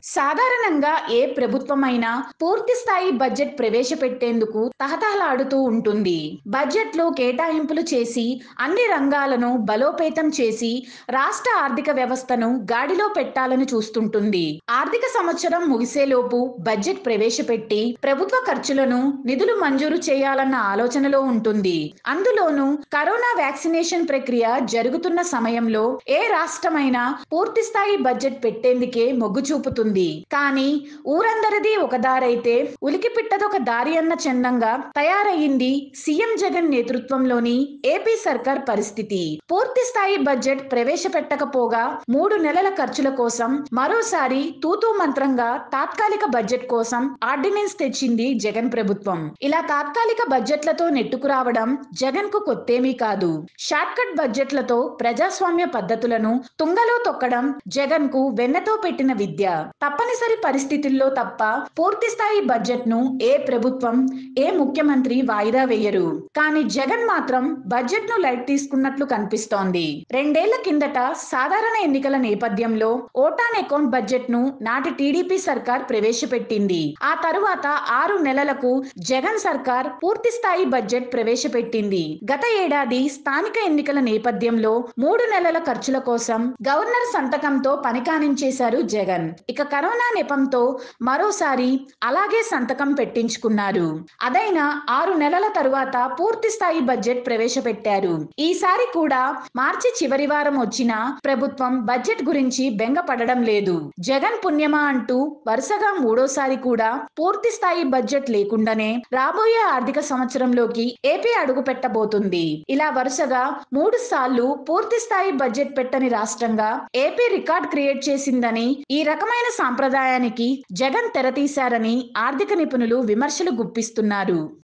సాధారణంగా ఏ ప్రభుత్వమైనా పూర్తి స్థాయి బడ్జెట్ ప్రవేశపెట్టేందుకు తహతహలాడుతూ ఉంటుంది బడ్జెట్లో కేటాయింపులు చేసి అన్ని రంగాలను బలోపేతం చేసి రాష్ట్ర ఆర్థిక వ్యవస్థను గాడిలో పెట్టాలని చూస్తుంటుంది ఆర్థిక సంవత్సరం ముగిసేలోపు బడ్జెట్ ప్రవేశపెట్టి ప్రభుత్వ ఖర్చులను నిధులు మంజూరు చేయాలన్న ఆలోచనలో ఉంటుంది అందులోనూ కరోనా వ్యాక్సినేషన్ ప్రక్రియ జరుగుతున్న సమయంలో ఏ రాష్ట్రమైనా పూర్తి స్థాయి బడ్జెట్ పెట్టేందుకే మొగ్గు చూపుతుంది కానీ ఊరందరిది ఒక దారైతే ఉలికి పిట్టదొక దారి అన్న చందంగా తయారయ్యింది సీఎం జగన్ నేతృత్వంలోని ఏపీ సర్కార్ పరిస్థితి పూర్తి స్థాయి బడ్జెట్ ప్రవేశపెట్టకపోగా మూడు నెలల ఖర్చుల కోసం మరోసారి తూతూ మంత్రంగా తాత్కాలిక బడ్జెట్ కోసం ఆర్డినెన్స్ తెచ్చింది జగన్ ప్రభుత్వం ఇలా తాత్కాలిక బడ్జెట్లతో నెట్టుకురావడం జగన్ కు కొత్తేమీ కాదు షార్ట్ కట్ బడ్జెట్లతో ప్రజాస్వామ్య పద్ధతులను తుంగలో తొక్కడం జగన్ కు వెన్నతో పెట్టిన విద్య తప్పనిసరి పరిస్థితుల్లో తప్ప పూర్తి స్థాయి బడ్జెట్ ను ఏ ప్రభుత్వం ఏ ముఖ్యమంత్రి వాయిదా వేయరు కానీ జగన్ మాత్రం బడ్జెట్ ను లైట్ తీసుకున్నట్లు కనిపిస్తోంది రెండేళ్ల కిందట సాధారణ ఎన్నికల నేపథ్యంలో ఓటాన్ అకౌంట్ బడ్జెట్ ను నాటి టీడీపీ సర్కార్ ప్రవేశపెట్టింది ఆ తరువాత ఆరు నెలలకు జగన్ సర్కార్ పూర్తి స్థాయి బడ్జెట్ ప్రవేశపెట్టింది గత ఏడాది స్థానిక ఎన్నికల నేపథ్యంలో మూడు నెలల ఖర్చుల కోసం గవర్నర్ సంతకంతో పని కానించేశారు జగన్ ఇక కరోనా నెపంతో మరోసారి అలాగే సంతకం పెట్టించుకున్నారు అదైనా ఆరు నెలల తరువాత పూర్తి స్థాయి బడ్జెట్ ప్రవేశపెట్టారు ఈసారి కూడా మార్చి చివరి వారం వచ్చిన ప్రభుత్వం బడ్జెట్ గురించి బెంగపడడం లేదు జగన్ పుణ్యమా అంటూ వరుసగా మూడోసారి కూడా పూర్తి స్థాయి బడ్జెట్ లేకుండానే రాబోయే ఆర్థిక సంవత్సరంలోకి ఏపీ అడుగు పెట్టబోతుంది ఇలా వరుసగా మూడు సార్లు పూర్తి స్థాయి బడ్జెట్ పెట్టని రాష్ట్రంగా ఏపీ రికార్డ్ క్రియేట్ చేసిందని ఈ రకమైన సాంప్రదాయానికి జగన్ తెరతీశారని ఆర్థిక నిపుణులు విమర్శలు గుప్పిస్తున్నారు